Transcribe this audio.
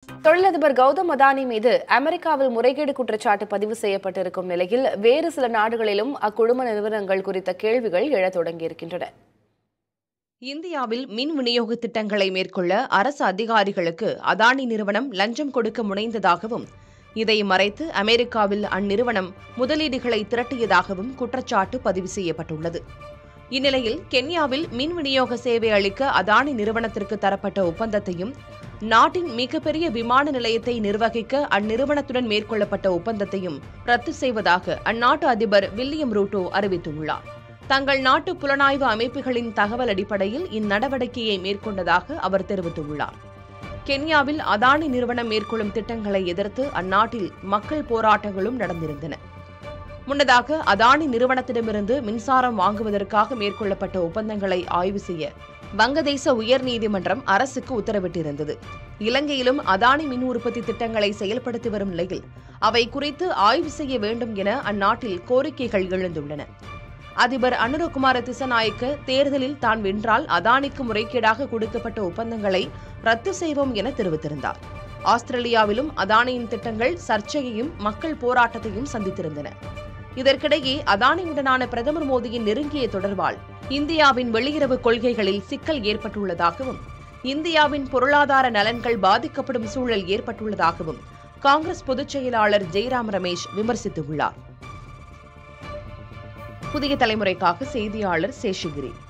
தொழிலதிபர் கௌதம் அதானி மீது அமெரிக்காவில் முறைகேடு குற்றச்சாட்டு பதிவு செய்யப்பட்டிருக்கும் நிலையில் வேறு சில நாடுகளிலும் அக்குழும நிறுவனங்கள் குறித்த கேள்விகள் எழத் தொடங்கியிருக்கின்றன இந்தியாவில் மின் விநியோக திட்டங்களை மேற்கொள்ள அரசு அதிகாரிகளுக்கு அதானி நிறுவனம் லஞ்சம் கொடுக்க முனைந்ததாகவும் இதை மறைத்து அமெரிக்காவில் அந்நிறுவனம் முதலீடுகளை திரட்டியதாகவும் குற்றச்சாட்டு பதிவு செய்யப்பட்டுள்ளது இந்நிலையில் கென்யாவில் மின் விநியோக சேவை அளிக்க அதானி நிறுவனத்திற்கு தரப்பட்ட ஒப்பந்தத்தையும் நாட்டின் மிகப்பெரிய விமான நிலையத்தை நிர்வகிக்க அந்நிறுவனத்துடன் மேற்கொள்ளப்பட்ட ஒப்பந்தத்தையும் ரத்து செய்வதாக அந்நாட்டு அதிபர் வில்லியம் ரூட்டோ அறிவித்துள்ளார் தங்கள் நாட்டு புலனாய்வு அமைப்புகளின் தகவல் அடிப்படையில் இந்நடவடிக்கையை மேற்கொண்டதாக அவர் தெரிவித்துள்ளார் கென்யாவில் அதானி நிறுவனம் மேற்கொள்ளும் திட்டங்களை எதிர்த்து அந்நாட்டில் மக்கள் போராட்டங்களும் நடந்திருந்தன முன்னதாக அதானி நிறுவனத்திடமிருந்து மின்சாரம் வாங்குவதற்காக மேற்கொள்ளப்பட்ட ஒப்பந்தங்களை ஆய்வு செய்ய வங்கதேச உயர்நீதிமன்றம் அரசுக்கு உத்தரவிட்டிருந்தது இலங்கையிலும் அதானி மின் உற்பத்தி திட்டங்களை செயல்படுத்தி வரும் நிலையில் அவை குறித்து ஆய்வு செய்ய வேண்டும் என அந்நாட்டில் கோரிக்கைகள் எழுந்துள்ளன அதிபர் அனுரகுமார திசநாயக்க தேர்தலில் தான் வென்றால் அதானிக்கு முறைகேடாக கொடுக்கப்பட்ட ஒப்பந்தங்களை ரத்து செய்வோம் என தெரிவித்திருந்தார் ஆஸ்திரேலியாவிலும் அதானியின் திட்டங்கள் சர்ச்சையையும் மக்கள் போராட்டத்தையும் சந்தித்திருந்தன இதற்கிடையே அதானியுடனான பிரதமர் மோடியின் நெருங்கிய தொடர்பால் இந்தியாவின் வெளியுறவு கொள்கைகளில் சிக்கல் ஏற்பட்டுள்ளதாகவும் இந்தியாவின் பொருளாதார நலன்கள் பாதிக்கப்படும் சூழல் ஏற்பட்டுள்ளதாகவும் காங்கிரஸ் பொதுச் செயலாளர் ஜெய்ராம் ரமேஷ் விமர்சித்துள்ளார் புதிய தலைமுறைக்காக செய்தியாளர் சேஷகிரி